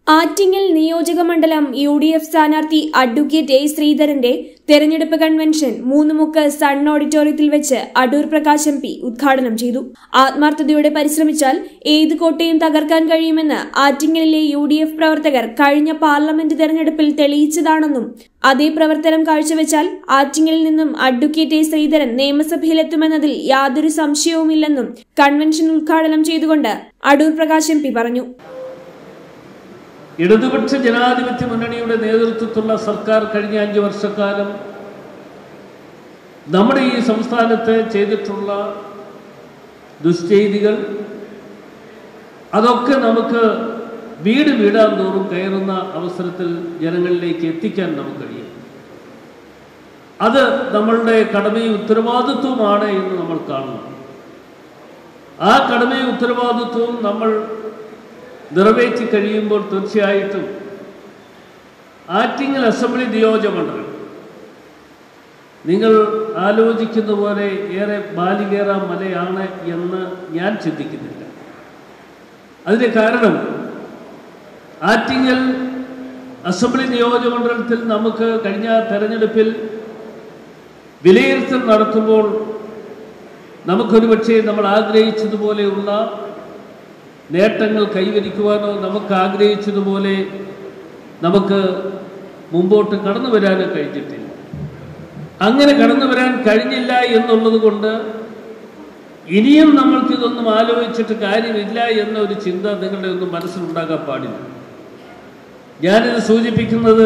ആറ്റിങ്ങൽ നിയോജക മണ്ഡലം U D F സ്ഥാനാർത്ഥി അഡ്വക്കേറ്റ് എ ശ്രീധരന്റെ തെരഞ്ഞെടുപ്പ് കൺവെൻഷൻ മൂന്നുമുക്ക് സൺ ഓഡിറ്റോറിയത്തിൽ വെച്ച് അടൂർ പ്രകാശ് എം പി ഉദ്ഘാടനം ചെയ്തു ആത്മാർത്ഥതയോടെ പരിശ്രമിച്ചാൽ ഏത് കോട്ടയും തകർക്കാൻ കഴിയുമെന്ന് ആറ്റിങ്ങലിലെ യു ഡി എഫ് പ്രവർത്തകർ കഴിഞ്ഞ പാർലമെന്റ് തെരഞ്ഞെടുപ്പിൽ തെളിയിച്ചതാണെന്നും അതേ പ്രവർത്തനം കാഴ്ചവെച്ചാൽ ആറ്റിങ്ങലിൽ നിന്നും അഡ്വക്കേറ്റ് എ ശ്രീധരൻ നിയമസഭയിലെത്തുമെന്നതിൽ യാതൊരു സംശയവുമില്ലെന്നും കൺവെൻഷൻ ഉദ്ഘാടനം ചെയ്തുകൊണ്ട് അടൂർ പ്രകാശ് എം പി പറഞ്ഞു ഇടതുപക്ഷ ജനാധിപത്യ മുന്നണിയുടെ നേതൃത്വത്തിലുള്ള സർക്കാർ കഴിഞ്ഞ അഞ്ച് വർഷക്കാലം നമ്മുടെ ഈ സംസ്ഥാനത്ത് ചെയ്തിട്ടുള്ള ദുശ്ചെയ്തികൾ അതൊക്കെ നമുക്ക് വീട് വീടാൻ തോറും കയറുന്ന അവസരത്തിൽ ജനങ്ങളിലേക്ക് എത്തിക്കാൻ നമുക്ക് കഴിയും അത് നമ്മളുടെ കടമയും ഉത്തരവാദിത്വമാണ് എന്ന് നമ്മൾ കാണുന്നു ആ കടമയും ഉത്തരവാദിത്വവും നമ്മൾ നിറവേറ്റി കഴിയുമ്പോൾ തീർച്ചയായിട്ടും ആറ്റിങ്ങൽ അസംബ്ലി നിയോജകമണ്ഡലം നിങ്ങൾ ആലോചിക്കുന്ന പോലെ ഏറെ ബാലികേറ മലയാണ് എന്ന് ഞാൻ ചിന്തിക്കുന്നില്ല അതിന് കാരണം ആറ്റിങ്ങൽ അസംബ്ലി നിയോജകമണ്ഡലത്തിൽ നമുക്ക് കഴിഞ്ഞ തെരഞ്ഞെടുപ്പിൽ വിലയിരുത്തൽ നടത്തുമ്പോൾ നമുക്കൊരു പക്ഷേ നമ്മൾ ആഗ്രഹിച്ചതുപോലെയുള്ള നേട്ടങ്ങൾ കൈവരിക്കുവാനോ നമുക്ക് ആഗ്രഹിച്ചതുപോലെ നമുക്ക് മുമ്പോട്ട് കടന്നു വരാനോ കഴിഞ്ഞിട്ടില്ല അങ്ങനെ കടന്നു വരാൻ കഴിഞ്ഞില്ല എന്നുള്ളത് കൊണ്ട് ഇനിയും നമ്മൾക്ക് ഇതൊന്നും ആലോചിച്ചിട്ട് കാര്യമില്ല എന്ന ഒരു ചിന്ത നിങ്ങളുടെ ഒന്നും മനസ്സിലുണ്ടാകാൻ പാടില്ല ഞാനിത് സൂചിപ്പിക്കുന്നത്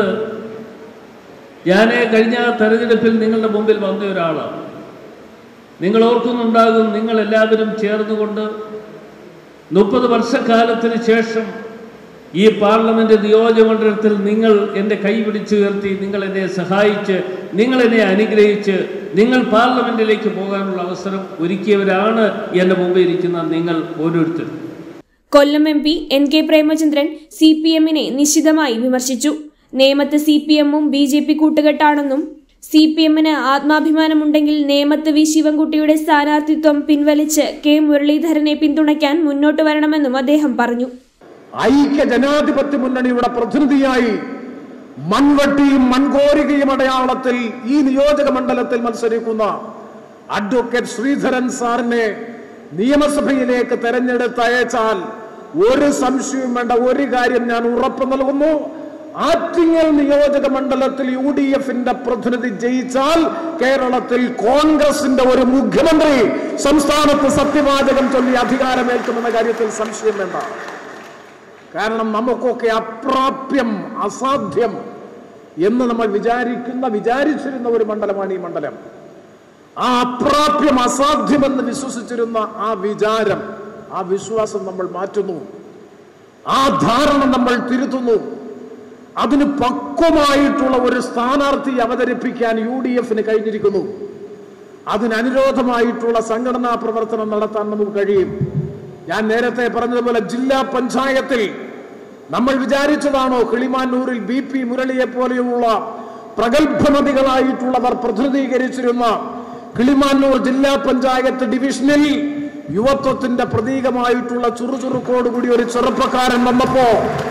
ഞാൻ കഴിഞ്ഞ തെരഞ്ഞെടുപ്പിൽ നിങ്ങളുടെ മുമ്പിൽ വന്ന ഒരാളാണ് നിങ്ങൾ ഓർക്കുന്നുണ്ടാകും നിങ്ങൾ എല്ലാവരും ചേർന്നുകൊണ്ട് മുപ്പത് വർഷക്കാലത്തിന് ശേഷം ഈ പാർലമെന്റ് നിയോജകമണ്ഡലത്തിൽ നിങ്ങൾ എൻ്റെ കൈ പിടിച്ചുയർത്തി നിങ്ങൾ എന്നെ സഹായിച്ച് നിങ്ങൾ എന്നെ അനുഗ്രഹിച്ച് നിങ്ങൾ പാർലമെന്റിലേക്ക് പോകാനുള്ള അവസരം ഒരുക്കിയവരാണ് എൻ്റെ മുമ്പിൽ ഇരിക്കുന്ന നിങ്ങൾ ഓരോരുത്തരും Kollam M P N K Premachandran C P എമ്മിനെ നിശിതമായി വിമർശിച്ചു നേമത്ത് സി പി എമ്മും ബി ജെ പി കൂട്ടുകെട്ടാണെന്നും സി പി എമ്മിന് ആത്മാഭിമാനമുണ്ടെങ്കിൽ നേമത്ത് വി ശിവൻകുട്ടിയുടെ സ്ഥാനാർത്ഥിത്വം പിൻവലിച്ച് കെ മുരളീധരനെ പിന്തുണയ്ക്കാൻ മുന്നോട്ട് വരണമെന്നും അദ്ദേഹം പറഞ്ഞു ഐക്യ ജനാധിപത്യ മുന്നണിയുടെ പ്രതിനിധിയായി മൺവെട്ടിയും മൺകോരികയും അടയാളത്തിൽ ഈ നിയോജക മണ്ഡലത്തിൽ മത്സരിക്കുന്ന അഡ്വക്കേറ്റ് ശ്രീധരൻ സാറിനെ നിയമസഭയിലേക്ക് തെരഞ്ഞെടുത്തയച്ചാൽ ഒരു സംശയവും വേണ്ട ഒരു കാര്യം ഞാൻ ഉറപ്പ് നൽകുന്നു ആറ്റിങ്ങൽ നിയോജക മണ്ഡലത്തിൽ യു ഡി എഫിന്റെ പ്രതിനിധി ജയിച്ചാൽ കേരളത്തിൽ കോൺഗ്രസിന്റെ ഒരു മുഖ്യമന്ത്രി സംസ്ഥാനത്ത് സത്യവാചകം ചൊല്ലി അധികാരമേൽക്കുമെന്ന കാര്യത്തിൽ സംശയം വേണ്ട കാരണം നമുക്കൊക്കെ അപ്രാപ്യം അസാധ്യം എന്ന് നമ്മൾ വിചാരിക്കുന്ന വിചാരിച്ചിരുന്ന ഒരു മണ്ഡലമാണ് ഈ മണ്ഡലം ആ അപ്രാപ്യം അസാധ്യമെന്ന് വിശ്വസിച്ചിരുന്ന ആ വിചാരം ആ വിശ്വാസം നമ്മൾ മാറ്റുന്നു ആ ധാരണ നമ്മൾ തിരുത്തുന്നു അതിന് പക്വമായിട്ടുള്ള ഒരു സ്ഥാനാർത്ഥി അവതരിപ്പിക്കാൻ യു ഡി എഫിന് കഴിഞ്ഞിരിക്കുന്നു അതിനനുരോധമായിട്ടുള്ള സംഘടനാ പ്രവർത്തനം നടത്താൻ നമുക്ക് കഴിയും ഞാൻ നേരത്തെ പറഞ്ഞതുപോലെ ജില്ലാ പഞ്ചായത്തിൽ നമ്മൾ വിചാരിച്ചതാണോ കിളിമാനൂരിൽ ബി പി മുരളിയെ പോലെയുള്ള പ്രഗത്ഭനദികളായിട്ടുള്ളവർ പ്രതിനിധീകരിച്ചിരുന്ന കിളിമാനൂർ ജില്ലാ പഞ്ചായത്ത് ഡിവിഷനിൽ യുവത്വത്തിന്റെ പ്രതീകമായിട്ടുള്ള ചുറുചുറുക്കോടുകൂടി ഒരു ചെറുപ്പക്കാരൻ വന്നപ്പോ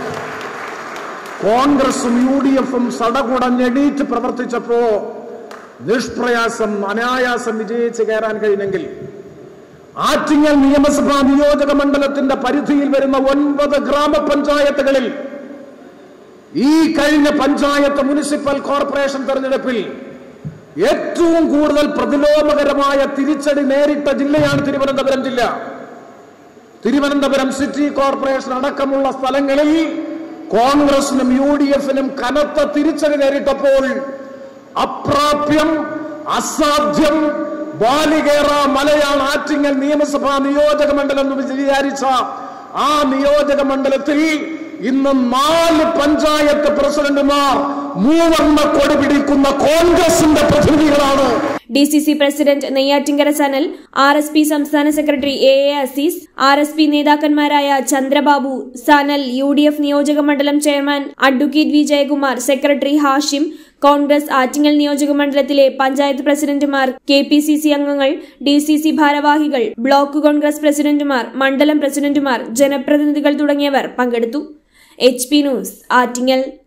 കോൺഗ്രസും യു ഡി എഫും സടകുടഞ്ഞെണീറ്റ് പ്രവർത്തിച്ചപ്പോ നിഷ്പ്രയാസം അനായാസം വിജയിച്ച് കയറാൻ കഴിഞ്ഞെങ്കിൽ ആറ്റിങ്ങൽ നിയമസഭാ നിയോജക മണ്ഡലത്തിന്റെ പരിധിയിൽ വരുന്ന ഒൻപത് ഗ്രാമപഞ്ചായത്തുകളിൽ ഈ കഴിഞ്ഞ പഞ്ചായത്ത് മുനിസിപ്പൽ കോർപ്പറേഷൻ തെരഞ്ഞെടുപ്പിൽ ഏറ്റവും കൂടുതൽ പ്രതിലോമകരമായ തിരിച്ചടി നേരിട്ട ജില്ലയാണ് തിരുവനന്തപുരം ജില്ല തിരുവനന്തപുരം സിറ്റി കോർപ്പറേഷൻ അടക്കമുള്ള സ്ഥലങ്ങളിൽ കോൺഗ്രസിനും യു ഡി എഫിനും കനത്ത തിരിച്ചടി നേരിട്ടപ്പോൾ അപ്രാപ്യം അസാധ്യം ബാലികേറ മലയാള ആറ്റിങ്ങൽ നിയമസഭാ നിയോജക മണ്ഡലം എന്ന് വിചാരിച്ച ആ നിയോജക മണ്ഡലത്തിൽ ഇന്ന് നാല് പഞ്ചായത്ത് പ്രസിഡന്റുമാർ മൂവർണ്ണ കൊടി പിടിക്കുന്ന കോൺഗ്രസിന്റെ പ്രതിനിധികളാണ് D C C president Neyyattinkara Sanal R S P സംസ്ഥാന secretary A A Azeez R S P നേതാക്കന്മാരായ Chandrababu Sanal U D F നിയോജക മണ്ഡലം chairman advocate V Jayakumar secretary Hashim Congress Attingal നിയോജക മണ്ഡലത്തിലെ പഞ്ചായത്ത് പ്രസിഡന്റുമാർ കെ പി സി സി അംഗങ്ങൾ ഡി സി സി ഭാരവാഹികൾ ബ്ലോക്ക് കോൺഗ്രസ് പ്രസിഡന്റുമാർ മണ്ഡലം പ്രസിഡന്റുമാർ ജനപ്രതിനിധികൾ തുടങ്ങിയവർ പങ്കെടുത്തു എച്ച് പി ന്യൂസ് ആറ്റിങ്ങൽ